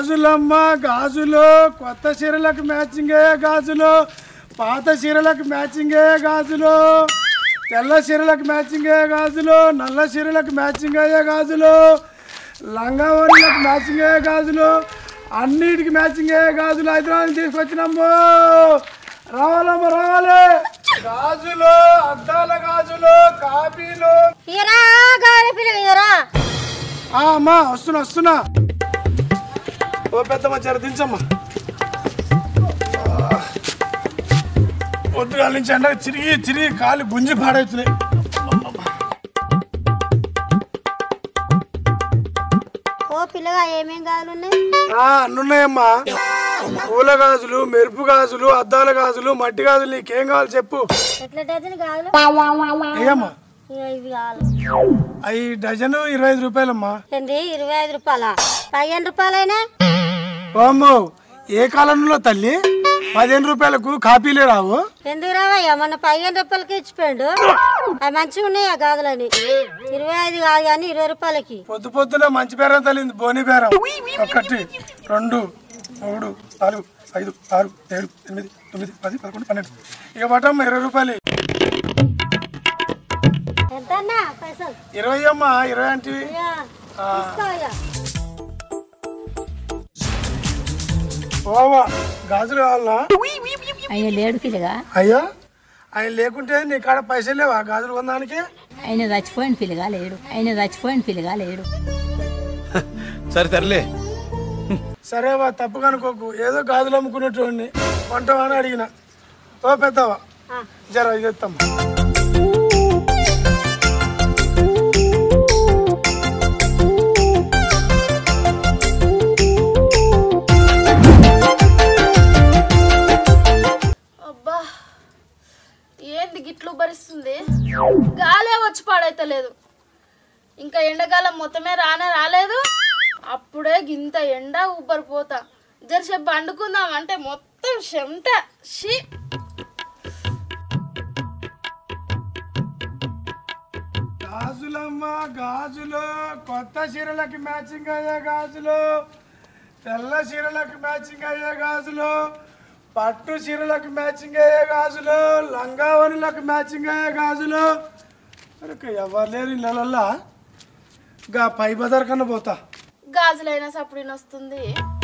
గాజులమ్మ గాజులు కొత్త చీరలకు మ్యాచింగ్ అయ్యే గాజులు పాత చీరలకు మ్యాచింగ్ అయ్యే గాజులు తెల్ల చీరలకు మ్యాచింగ్ అయ్యే గాజులు నల్ల చీరలకు మ్యాచింగ్ అయ్యే గాజులు లంగా ఓణీలకు మ్యాచింగ్ అయ్యే గాజులు అన్నిటికి మ్యాచింగ్ అయ్యే గాజులు హైదరాబాద్ తీసుకొచ్చినాము రావాలమ్మ రావాలి గాజులు అద్దాల గాజులు కాపీలు ఇరా గాలి పిల్లగ ఇరా ఆ, అమ్మా వస్తున్నా వస్తున్నా ఓ పెద్దమ్మ జర దించమ్మా ఆ. పొద్దుగాల నుంచి ఎండ చిరిగి చిరిగి కాలు గుంజి పాడవుతున్నాయి ఓ పిల్లగా ఏమేం గాజులు ఉన్నాయి ఆ, అన్నున్నాయమ్మా పూల గాజులు మెరుపు గాజులు అద్దాల గాజులు మట్టి గాజులు నీకేం కావాలి చెప్పు ఎట్లా డజన్ గాజులు ఏమ్మా ఇగో ఇవి కావాలి అవి డజను ఇరవై ఐదు రూపాయలమ్మా ఏంది ఇరవై ఐదు రూపాయల పదిహేను రూపాయలైనా ఓమ్మో ఏ కాలంలో తల్లి పదిహేను రూపాయలకు కాపీలే రావు ఎందుకు రావయ్యా మొన్న పదిహేను రూపాయలకి ఇచ్చిపోయాడు అవి మంచిగా ఉన్నాయి ఆ గాజులని ఇరవై ఐదు కాదు కానీ ఇరవై రూపాయలకి పొద్దు పొద్దున మంచి బేరం తల్లింది బోని బేరం ఒకటి రెండు మూడు నాలుగు ఐదు ఆరు ఏడు ఎనిమిది తొమ్మిది పది పదకొండు పన్నెండు ఇక పట్టమ్మ ఇరవై రూపాయలు ఎంత అన్నా పైసలు ఇరవై అమ్మా ఇరవై అంటే ఇయ్యా, తీసుకో ఇయ్యా. ఓవా గాజులు కావాలనా ఆయన లేడు పిల్లగా అయ్యా ఆయన లేకుంటే నీ కాడ పైసలు లేవా గాజులు కొనడానికి ఆయన చచ్చిపోయిన పిల్లగా లేడు ఆయన చచ్చిపోయిన పిల్లగా లేడు సరే తరలే సరే వా తప్పు కనుకోకు ఏదో గాజులు అమ్ముకునేటోడిని కొంటావా అని అడిగిన ఓ పెద్దవా జర ఇది ఎత్తమ్మా అబ్బా ఏంది గిట్లు భరిస్తుంది గాలే వచ్చి పాడైతలేదు ఇంకా ఎండాకాలం మొత్తమే రానే రాలేదు అప్పుడే గింత ఎండ ఉబ్బరిపోతా జరసేపు పండుకుందాం అంటే మొత్తం చెమట షీ గాజులమ్మ గాజులు కొత్త చీరలకు మ్యాచింగ్ అయ్యే గాజులు తెల్ల చీరలకు మ్యాచింగ్ అయ్యే గాజులు పట్టు చీరలకు మ్యాచింగ్ అయ్యే గాజులు లంగావణులకు మ్యాచింగ్ అయ్యే గాజులు మరి ఇక ఎవరు లేరు ఇళ్ళల్లో గా పై బజార్ కన్నా పోతా గాజులైనా సప్పుడు వస్తుంది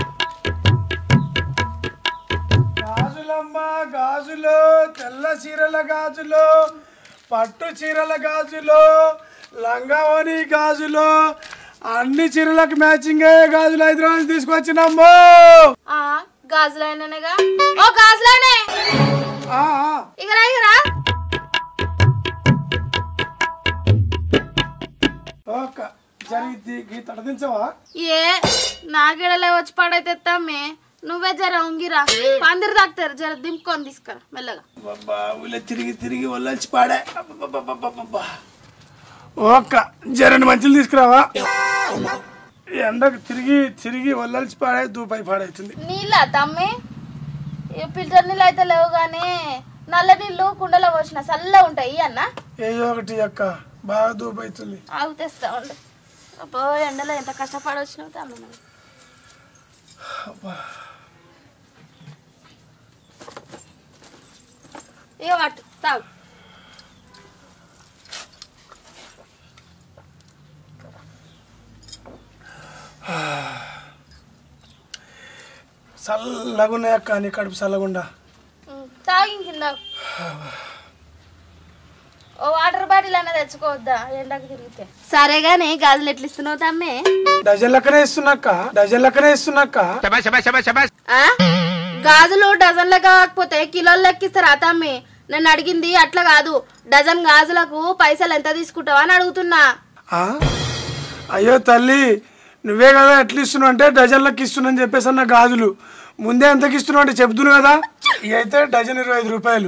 గాజులమ్మ గాజులు తెల్ల చీరల గాజులు పట్టు చీరల గాజులు లంగావని గాజులు అన్ని చీరలకు మ్యాచింగ్ అయ్యే గాజులు హైదరాబాద్ తీసుకొచ్చినాము ఆ గాజులైననేగా ఓ గాజులైనే ఆ, ఆ. ఇగరా ఇగరా ఓక జరిగి గీ తడదించవా ఏ నాగిడలే వచ్చి పాడైతే తమ్మే నువ్వే జర ఉంగిరా పందిరి తాకుతారు జర దింపుకొని తీసుకురా మెల్లగా బాబా ఊళ్ళో తిరిగి తిరిగి ఒళ్ళొచ్చి పాడే అబ్బబ్బబ్బబ్బబ్బబ్బా. ఓక జరని మంచులు తీసుకురావా ఎండకు తిరిగి తిరిగి ఒళ్ళొచ్చి పాడే దూపై పాడవుతుంది నీళ్ళ తమ్మి ఈ ఫిల్టర్ నీళ్ళు అయితే లేవు కానీ నల్ల నీళ్ళు కుండలో పోసిన చల్ల ఉంటాయి అన్న ఏ ఒకటి అక్క బాగా దూపవుతుంది ఆగు తెస్తా ఉండు అబ్బో ఎండలో ఎంత కష్టపడి వచ్చినావు తమ్మి నువ్వు. ఇక పట్టు తాగు చల్లగున్నాయి అక్క నీ కడుపు చల్లగుండా ఉమ్, తాగి కింద ఓ వాటర్ బాటిల్ అన్న తెచ్చుకోవద్దా ఎండకు తిరిగితే సరే గానీ గాజులు ఎట్లా ఇస్తున్నావు తమ్మి డజన్ లెక్కనే ఇస్తున్నాక్క డజన్ లెక్కనే ఇస్తున్నాక్క ఆ? గాజులు డజన్లు కాకపోతే కిలోలు లెక్కిస్తారా తమ్మి నన్ను అడిగింది అట్లా కాదు డజన్ గాజులకు పైసలు ఎంత తీసుకుంటావా అని అడుగుతున్నా ఆ? అయ్యో తల్లి నువ్వే కదా ఎట్లా ఇస్తున్నావు అంటే డజన్లకి ఇస్తున్నాను చెప్పేసి అన్న గాజులు ముందే ఎంతకి ఇస్తున్నావు అంటే చెప్తును కదా ఇవి అయితే డజన్ ఇరవై ఐదు రూపాయలు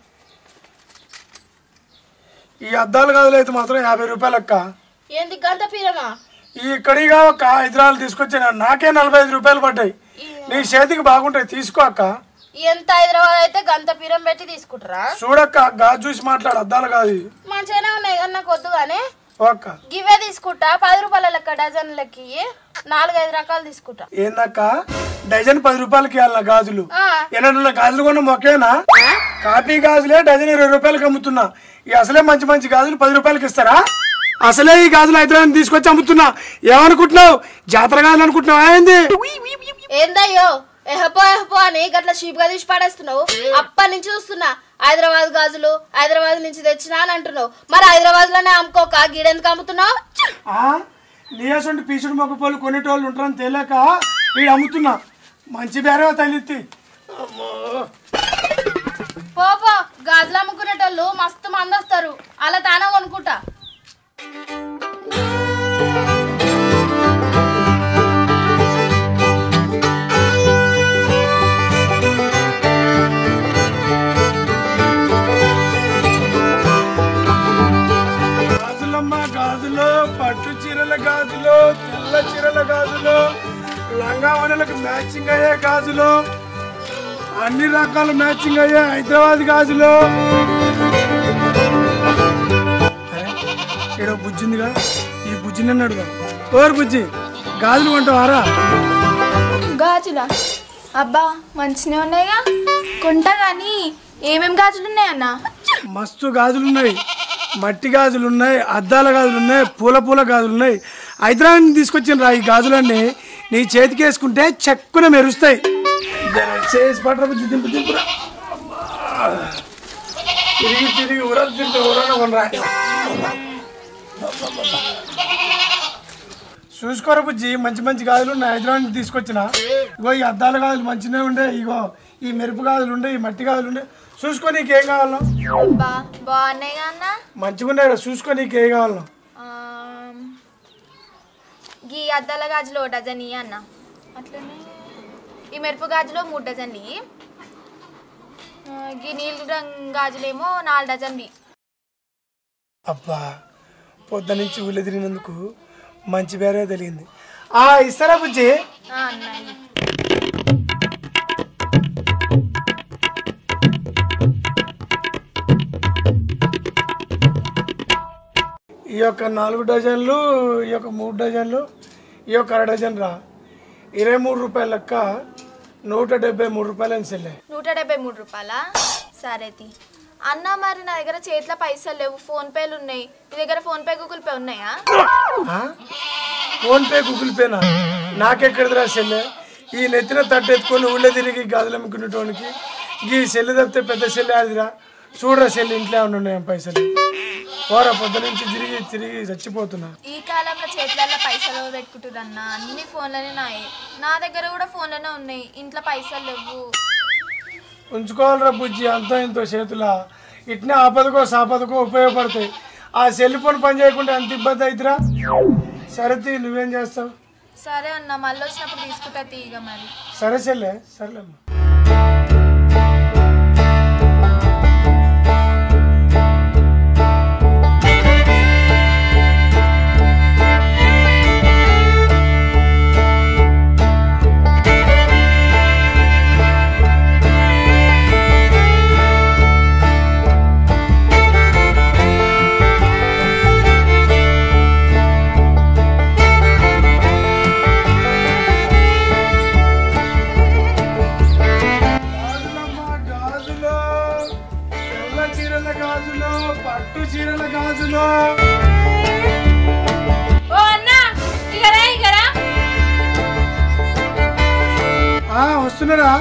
ఈ అద్దాలు గాజులు అయితే మాత్రం యాభై రూపాయలు అక్క ఏంది గంత పీరమా ఈ ఇక్కడిగా ఒక హైదరాబాద్ తీసుకొచ్చాను నాకే నలభై ఐదు రూపాయలు పడ్డాయి నీ చేతికి బాగుంటాయి తీసుకో అక్క ఎంత హైదరాబాద్ అయితే గంత పీరం పెట్టి తీసుకుంటారా చూడక్క గాజు చూసి మాట్లాడు అద్దాలు కాదు ఇవి. మంచిగానే ఉన్నాయి కానీ నాకు వద్దు కానీ అక్క గివే తీసుకుంటా పది రూపాయల లెక్క డజన్ లెక్కి నాలుగైదు రకాలు తీసుకుంటా ఏందక్క డజన్ పది రూపాయలకి ఇవ్వాల గాజులు ఆ. ఎన్నడన్నా గాజులు కొన్న మొక్కేనా కాపీ గాజులే డజన్ ఇరవై రూపాయలకి అమ్ముతున్నా ఈ అసలే మంచి మంచి గాజులు పది రూపాయలకి ఇస్తారా అసలే ఈ గాజులు హైదరాబాద్ తీసుకొచ్చి అమ్ముతున్నా ఏమనుకుంటున్నావు జాతర గాజులు అనుకుంటున్నావా ఏంది ఏందయ్యో ఎహపో ఎహపో అని గట్ల షీప్ గా తీసి పడేస్తున్నావు అప్పటి నుంచి చూస్తున్నా హైదరాబాద్ గాజులు హైదరాబాద్ నుంచి తెచ్చినా అని అంటున్నావు మరి హైదరాబాద్ లోనే అమ్ముకోక గీడెందుకు అమ్ముతున్నావు ఆ నీయసంటి పీసుడు మొక్కపోలు కొనేటోళ్ళు ఉంటారని తెలియక ఈ అమ్ముతున్నా మంచి బేరే తల్లిత్తి పో పో గాజులు అమ్ముకునేటోళ్ళు మస్తు మంది వస్తారు అలా తానా కొనుక్కుంటా గాజులమ్మ గాజులు పట్టు చీరల గాజులు తెల్ల చీరల గాజులు లంగావణులకు మ్యాచింగ్ అయ్యే గాజులు అన్ని రకాల మ్యాచింగ్ అయ్యే హైదరాబాద్ గాజులు అరే, ఈడ బుజ్జిందిగా ఈ బుజ్జిని అన్నాడుగా ఓరు బుజ్జి గాజులు కొంటావారా గాజులా అబ్బా మంచినే ఉన్నాయిగా కొంటా కానీ ఏమేం గాజులు ఉన్నాయన్న మస్తు గాజులు ఉన్నాయి మట్టి గాజులు ఉన్నాయి అద్దాల గాజులు ఉన్నాయి పూల పూల గాజులు ఉన్నాయి హైదరాబాద్ నుంచి తీసుకొచ్చిన రా ఈ గాజులన్నీ నీ చేతికి వేసుకుంటే చెక్కున మెరుస్తాయి జర చేసి పట్టరా బుజ్జి, దింపు దింపురా అమ్మా. తిరిగి తిరిగి ఉర తిరిగి ఉరన కొనరా చూసుకోరా బుజ్జి మంచి మంచి గాజులు ఉన్నాయి హైదరాబాద్ నుంచి తీసుకొచ్చిన ఇగో ఈ అద్దాల గాజులు మంచిగా ఉండే ఇగో ఈ మెరుపు గాజులు ఉండే ఈ మట్టి గాజులు ఉండే చూసుకో నీకు ఏం కావాలో బా బాగున్నాయిగా అన్న మంచిగా ఉన్నాయి చూసుకో నీకు ఏం కావాలో ఆమ్, గీ అద్దాల గాజులు ఓ డజన్ ఇయ్యి అన్న అట్లనే ఈ మెరుపు గాజులు మూడు డజన్లు ఇయ్యి. ఆ, గీ నీళ్ళు రంగు గాజులేమో నాలుగు డజన్లు ఇయ్యి. అబ్బా పొద్దు నుంచి ఊళ్ళో తిరిగినందుకు మంచి బేరే తెలియంది ఆ ఇస్తారా బుజ్జి ఆ, అన్న ఇయ్యి. ఈ యొక్క నాలుగు డజన్లు ఈ యొక్క మూడు డజన్లు ఈ యొక్క అర డజన్ రా ఇరవై మూడు రూపాయల లెక్క నూట డెబ్బై మూడు రూపాయలు అని చెల్లె నూట డెబ్బై మూడు రూపాయలా సరే తి అన్న మరి నా దగ్గర చేతిలో పైసలు లేవు ఫోన్ పేలు ఉన్నాయి నీ దగ్గర ఫోన్ పే గూగుల్ పే ఉన్నాయా ఆ? ఫోన్ పే గూగుల్ పేనా నాకెక్కడిదిరా సెల్లె ఈ నెత్తిన తట్టు ఎత్తుకొని ఊళ్ళో తిరిగి గాజులు అమ్ముకునేటోనికి ఈ సెల్లు తప్పితే పెద్ద సెల్లు ఆదిరా చూడరా సెల్లు ఇంట్లో ఏమన్నా ఉన్నాయా పైసలు పోరా పొద్దు నుంచి తిరిగి తిరిగి చచ్చిపోతున్నా ఈ కాలంలో చేతులలో పైసలు పెట్టుకుంటురన్న అన్ని ఫోన్లోనే నాయి నా దగ్గర కూడా ఫోన్లోనే ఉన్నాయి ఇంట్లో పైసలు లేవు ఉంచుకోవాలిరా బుజ్జి అంతో ఇంతో చేతుల ఇట్నే ఆపదకో సాపదకో ఉపయోగపడతాయి ఆ సెల్ ఫోన్ పని చేయకుండా ఎంత ఇబ్బంది అవుతురా సరే తీ, నువ్వేం చేస్తావు సరే అన్న మళ్ళీ వచ్చినప్పుడు తీసుకుంటా తీగ మరి సరే సెల్లే సరేలేమ్మా గాజులమ్మ గాజులు తెల్ల చీరల గాజులు పట్టు చీరల గాజులు ఓ అన్న ఇగరా ఇగరా ఆ వస్తున్నారా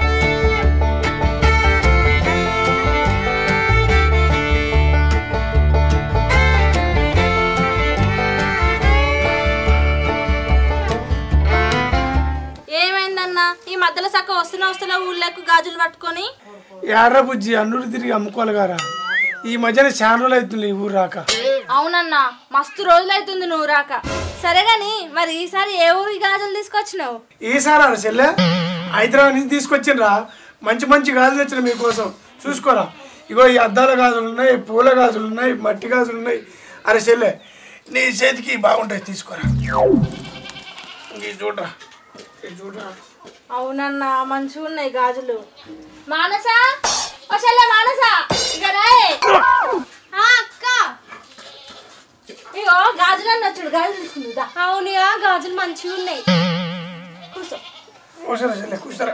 ఏమైందన్నా ఈ మధ్యలో సక్క వస్తున్నా వస్తున్నా ఊళ్ళకు గాజులు పట్టుకొని ఏడ్రా బుజ్జి అన్నుడు తిరిగి అమ్ముకోవాలి గారా ఈ మధ్యన చాలా రోజులు అవుతుంది ఈ ఊరు రాక అవునన్నా మస్తు రోజులైతుంది నువ్వు రాక సరే గాని మరి ఈసారి ఏ ఊరి గాజులు తీసుకొచ్చినావు ఈసారి అన్న చెల్లె హైదరాబాద్ నుంచి తీసుకొచ్చిండ్రా మంచి మంచి గాజులు వచ్చిన మీకోసం చూసుకోరా ఇగో ఈ అద్దాల గాజులు ఉన్నాయి పూల గాజులు ఉన్నాయి మట్టి గాజులు ఉన్నాయి అరే చెల్లె నీ చేతికి బాగుంటాయి తీసుకోరా ఇది చూడరా ఇది చూడరా అవునన్నా మంచిగా ఉన్నాయి గాజులు మానసా ఓ చెల్లె మానసా ఇక రాయే. ఆ, అక్క ఇగో గాజులు ఇప్పుడు గాజులు తీసుకుందా అవునుగా గాజులు మంచిగా ఉన్నాయి కూర్చోరా చెల్లె కూర్చోరా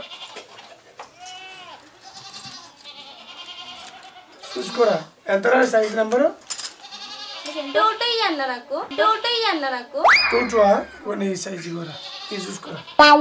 చూసుకోరా ఎంత సైజ్ నెంబరు టూటీ అన్న నాకు టూటీ అన్న నాకు చూచువా నీ సైజు కూడా ఇది చూసుకోరా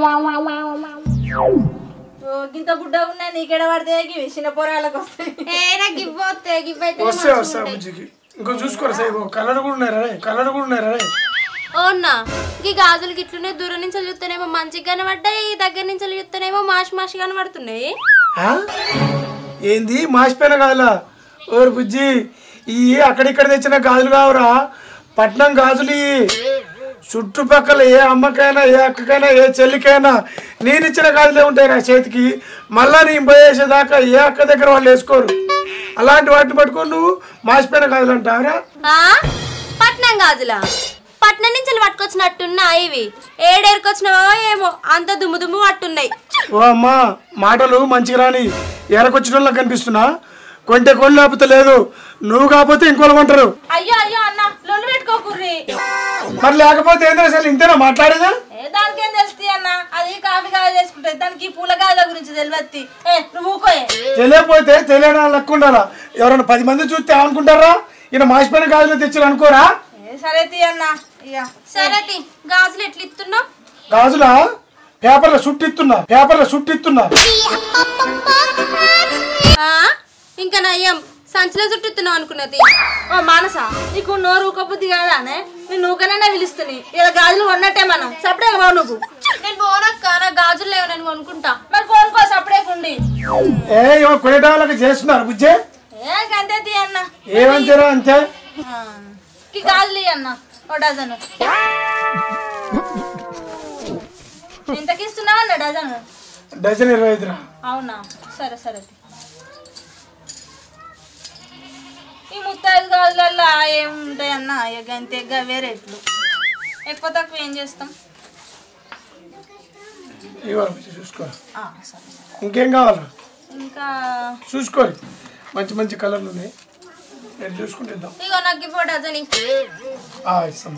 ఇంత బుడ్డ ఉన్నా నీకెడ పడితే ఇవి చిన్న పొరాలకు వస్తాయి ఏ నాకు ఇవ్వతే ఇవ్వైతే వస్తే వస్తా బుజ్జికి ఇంకో చూసుకోరా సైజ్ కలర్ కూడా ఉన్నారా కలర్ కూడా ఉన్నారా అవునా ఈ గాజులు గిట్లునే దూరం నుంచి చూస్తేనేమో మంచిగా కనబడ్డాయి దగ్గర నుంచి చూస్తేనేమో మాషి మాషి కనబడుతున్నాయి ఆ? ఏంది మాసిపోయిన గాజులా ఓరు బుజ్జి ఈ అక్కడిక్కడ తెచ్చిన గాజులు కావురా పట్నం గాజులు ఇయ్యి. చుట్టుపక్కల ఏ అమ్మకైనా ఏ అక్కకైనా ఏ చెల్లికైనా నేను ఇచ్చిన గాజులే ఉంటాయి నా చేతికి మళ్ళా నేను పోయేసేదాకా ఏ అక్క దగ్గర వాళ్ళు వేసుకోరు అలాంటి వాటిని పట్టుకొని నువ్వు మాసిపోయిన గాజులు అంటావరా ఆ? పట్నం గాజులా పట్నం నుంచి వెళ్ళి పట్టుకొచ్చినట్టున్నా ఇవి ఏడేరుకొచ్చినావో ఏమో అంత దుమ్ము దుమ్ము పట్టున్నాయి ఓ అమ్మా మాటలు మంచిగా రాని ఎరకొచ్చిన వాళ్ళకి కనిపిస్తున్నా కొంటే కొళ్ళు లేకపోతే లేదు నువ్వు కాకపోతే ఇంకోళ్ళు కొంటారు అయ్యో అయ్యో అన్న లొల్లు పెట్టుకోకుర్రి మరి లేకపోతే ఏంటో అసలు ఇంతేనా మాట్లాడేదా ఏ దానికేం తెలుస్తుంది అన్న అది కాఫీ కాయ చేసుకుంటుంది దానికి పూల గాజుల గురించి తెలియద్ది ఏ నువ్వు ఊకోయే తెలియకపోతే తెలియని వాళ్ళు లెక్క ఉండాలా ఎవరైనా పది మంది చూస్తే ఏమనుకుంటారా ఈయన మాసిపోయిన గాజులు తెచ్చారు అనుకోరా ఏ సరే తీ అన్న ఇక సరే తి, గాజులు ఎట్లా ఇస్తున్నావు గాజులా పేపర్లో సుట్టిస్తున్నా పేపర్లో సుట్టిస్తున్నా ఇంకా నయ్యం సంచిలో చుట్టుతున్నావు అనుకున్నది ఓ మానస నీకు నోరు ఊకపోద్ది కాదానే నేను నూకనైనా పిలుస్తుంది ఇలా గాజులు కొన్నట్టే మనం సపడే బావు నువ్వు నేను పోనక్క నా గాజులు లేవు నేను కొనుక్కుంటా మరి కొనుక్కో సపడే కుండి ఏ ఏమో కొనేట వాళ్ళకి చేస్తున్నారు బుజ్జే ఏ అంతే తీ అన్న ఏమంటారా అంతే ఆ, ఈ గాజులు ఇయ్యి అన్న ఓ డజను ఎంతకి ఇస్తున్నావు అన్న డజను డజన్ ఇరవై ఐదురా అవునా సరే సరే తీ. ఈ ముత్తైదు గాజులల్లో ఏముంటాయి అన్న ఇక అంతే గవే రేట్లు ఎక్కువ తక్కువ ఏం చేస్తాం ఇవ్వాలి బుజ్జి చూసుకో ఆ, సరే సరే ఇంకేం కావాలా ఇంకా చూసుకోరు మంచి మంచి కలర్లు ఉన్నాయి మీరు చూసుకుంటే ఇద్దాం ఇగో నాకు ఇప్పుడు డజన్ ఇయ్యి. ఆ, ఇస్తాం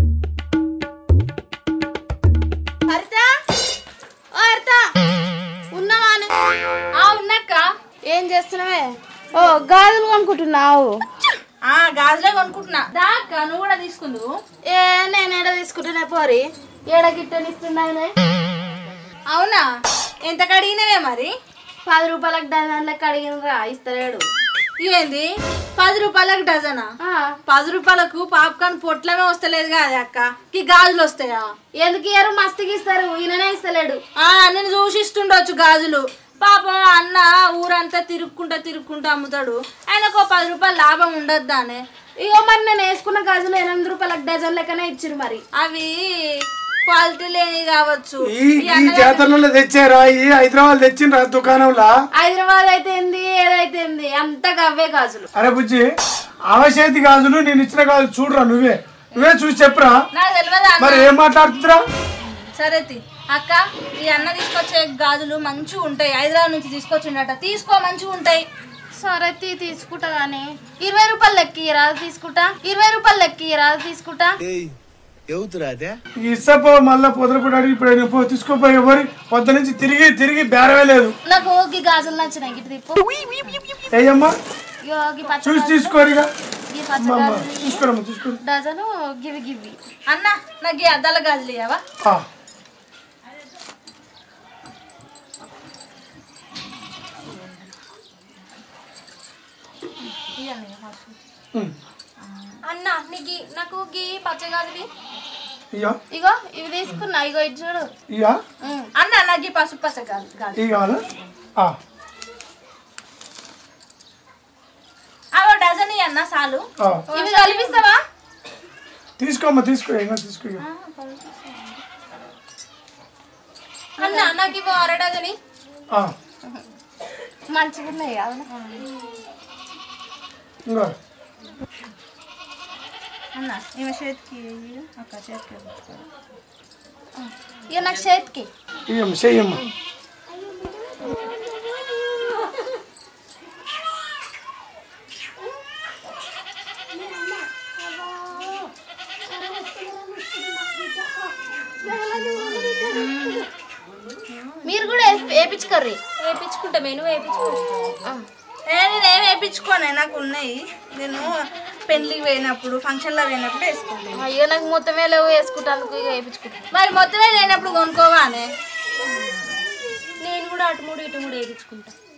హరిత ఓ హరిత ఉన్నావా అని? ఆ ఉన్నక్క ఏం చేస్తున్నావే ఓ గాజులు కొనుక్కుంటున్నావు ఆ గాజులే కొనుక్కుంటున్నా దా అక్క నువ్వు కూడా తీసుకుందు ఏ నేను ఏడ తీసుకుంటున్నా పోరి ఏడ గిట్టనిస్తున్నానే అవునా ఎంత కడిగినవే మరి పది రూపాయలకు డజన్ లెక్క అడిగినరా ఇస్తలేడు ఇవేంది పది రూపాయలకు డజనా ఆ, పది రూపాయలకు పాప్కార్న్ పొట్లమే వస్తలేదు కదా అక్క ఈ గాజులు వస్తాయా ఎందుకు ఇయ్యరు మస్తుకి ఇస్తారు ఈయననే ఇస్తలేడు ఆ నేను చూసి ఇస్తుండొచ్చు గాజులు పాపం అన్న ఊరంతా తిరుక్కుంటా తిరుక్కుంటా అమ్ముతాడు ఆయనకు ఓ పది రూపాయలు లాభం ఉండొద్దానే ఇగో మరి నేను వేసుకున్న గాజులు ఎనిమిది రూపాయలకు డజన్ లెక్కనే ఇచ్చిరు మరి అవి క్వాలిటీ లేని కావచ్చు ఈ ఈ జాతరలో తెచ్చారా ఈ హైదరాబాద్ తెచ్చిండ్రా దుకాణంలో హైదరాబాద్ అయితే ఏంది ఏదైతే ఏంది అంత గవ్వే గాజులు అరే బుజ్జి అవశేతి గాజులు నేను ఇచ్చిన గాజులు చూడరా నువ్వే నువ్వే చూసి చెప్పురా నాకు తెలియదు అన్న మరి ఏం మాట్లాడుతుందిరా సరే తి. అక్క ఈ అన్న తీసుకొచ్చే గాజులు మంచిగా ఉంటాయి హైదరాబాద్ నుంచి తీసుకొచ్చిండట తీసుకో మంచిగా ఉంటాయి సరే తీ తీసుకుంటా కానీ ఇరవై రూపాయలు లెక్క రాదు తీసుకుంటా ఇరవై రూపాయలు లెక్క రాదు తీసుకుంటా ఎవతురా అదే ఇస్తపో మళ్ళీ పొదలపడి అడిగి ఇప్పుడు ఆయన పో తీసుకోపోయి ఎవరి పొద్దు నుంచి తిరిగి తిరిగి బేరమే లేదు నాకు ఈ గాజులు నచ్చినాయి గిట్ట తిప్పు ఏయమ్మా ఇగో ఈ పచ్చ చూసి తీసుకోరిగా ఈ పచ్చ అమ్మ గాజులు చూసుకోరమ్మా చూసుకోరు డజను గివి గివి అన్న నాకు ఈ అద్దాల గాజులు ఇవ్వవా ఆ. ఉమ్. అన్న నీకు ఈ- నాకు గీ పచ్చగాజువి ఇయ్యా ఇగో ఇవి తీసుకున్నా ఇగో ఇది చూడు ఇయ్యా అన్న నాకు ఈ పసుపు పచ్చ గాజు గాజు ఇవి కావాలా ఆ. అవో డజన్ ఇయ్యి అన్న చాలు ఆ. ఇవి కలిపిస్తావా తీసుకోమ్మా తీసుకో ఏమో తీసుకో ఇక. అన్న నాకు ఇవ్వ అర డజని ఆ. మంచిగా ఉన్నాయి అవును ఇంకో అన్న ఈమె చేతికి ఇయ్యి. అక్క చేతికి పెట్టుకో. ఇక నాకు చేతికి ఇయ్యమ్మ చెయ్యమ్మా మీరు కూడా వేపించుకోర్రి వేయించుకుంటా నేను వేయించుకుంటా ఏ నేనేం వేయించుకోనే నాకు ఉన్నాయి నేను పెళ్లికి పోయినప్పుడు ఫంక్షన్లో పోయినప్పుడు వేసుకుంటాను అయ్యో నాకు మొత్తమే లేవు వేసుకుంటాను ఇక వేపించుకుంటా మరి మొత్తమే లేనప్పుడు కొనుక్కోవానే నేను కూడా అటు మూడు ఇటు మూడు వేయించుకుంటా